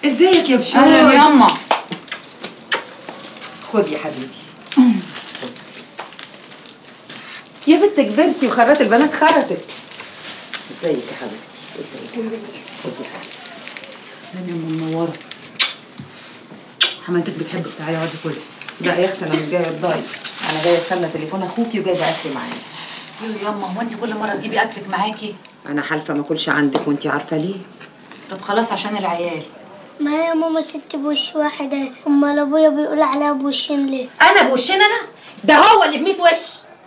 ازيك يا بشوي اهلا ياما خد يا حبيبي خد. يا بنت كبرتي وخرات البنات خرتت ازيك يا حبيبتي ازيك يا حبيبتي خد يا حبيبتي اهلا ياما منوره حماتك بتحبك تعالي اقعدي كلي لا يا اختي انا مش جايه اتضايق انا جايه استنى تليفون اخوكي وجايبه اكل معايا يلا ياما هو انت كل مره تجيبي اكلك معاكي انا حالفه ما اكلش عندك وانتي عارفه ليه طب خلاص عشان العيال ما هي ماما ست بوش واحدة امال ابويا بيقول عليها بوشين ليه انا بوشين انا ده هو اللي بميت وش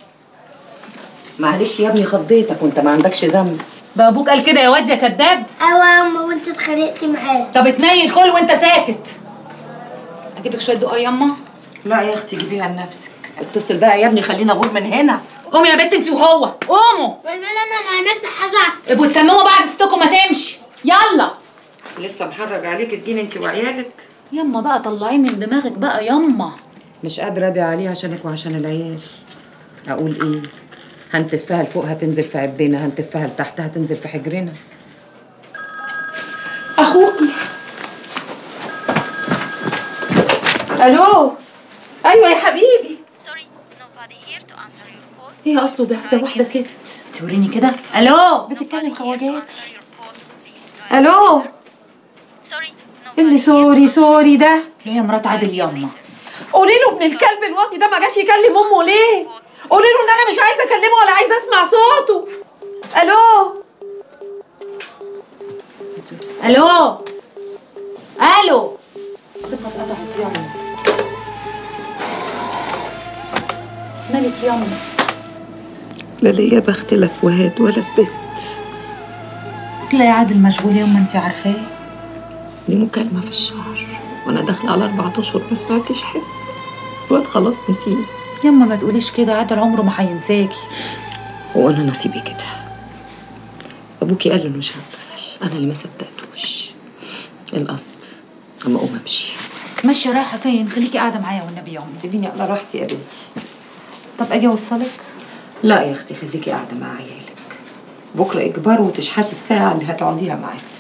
معلش يا ابني خضيتك وانت ما عندكش ذنب ده ابوك قال كده يا واد يا كداب ايوه يا اما وانت اتخانقتي معاه طب اتنيل كل وانت ساكت اجيب لك شويه دقه ياما لا يا اختي جيبيها لنفسك اتصل بقى يا ابني خلينا غور من هنا قومي يا بنت انت وهو قوموا انا انا عملت حاجة ابقوا تسموها بعد ستكم ما تمشي يلا لسه محرج عليك تجيني انت وعيالك ياما بقى طلعيه من دماغك بقى ياما مش قادرة ادعي عليه عشانك وعشان العيال اقول ايه هنتفها لفوق هتنزل في عبنا هنتفها لتحت هتنزل في حجرنا اخوكي الو ايوه يا حبيبي Sorry, nobody here to answer your call. ايه اصله ده ده واحده ست توريني كده الو بتتكلم خواجاتي Your call, please try. الو Sorry, nobody اللي سوري سوري ده تلاقيها مرات عادل ياما قولي له ابن الكلب الواطي ده ما جاش يكلم امه ليه قولي له ان انا مش عايزه اكلمه ولا عايزه اسمع صوته الو الو الو ثقة اتقطعت ياما مالك ياما لا ليا بخت لا في وهاد ولا في بيت تلاقي عادل مشغول ياما انت عارفاه دي مكالمة في الشهر وانا داخلة على اربع اشهر ما سمعتش حس الواد خلاص نسيني ياما ما تقوليش كده عادل عمره ما هينساكي هو انا نصيبي كده ابوكي قال انه مش هتصل انا اللي ما صدقتوش القصد اما اقوم امشي ماشيه رايحه فين خليكي قاعده معايا والنبي يا امي سيبيني على راحتي يا بنتي طب اجي اوصلك لا يا اختي خليكي قاعده مع عيالك بكره اجبار وتشحتي الساعه اللي هتقعديها معاهم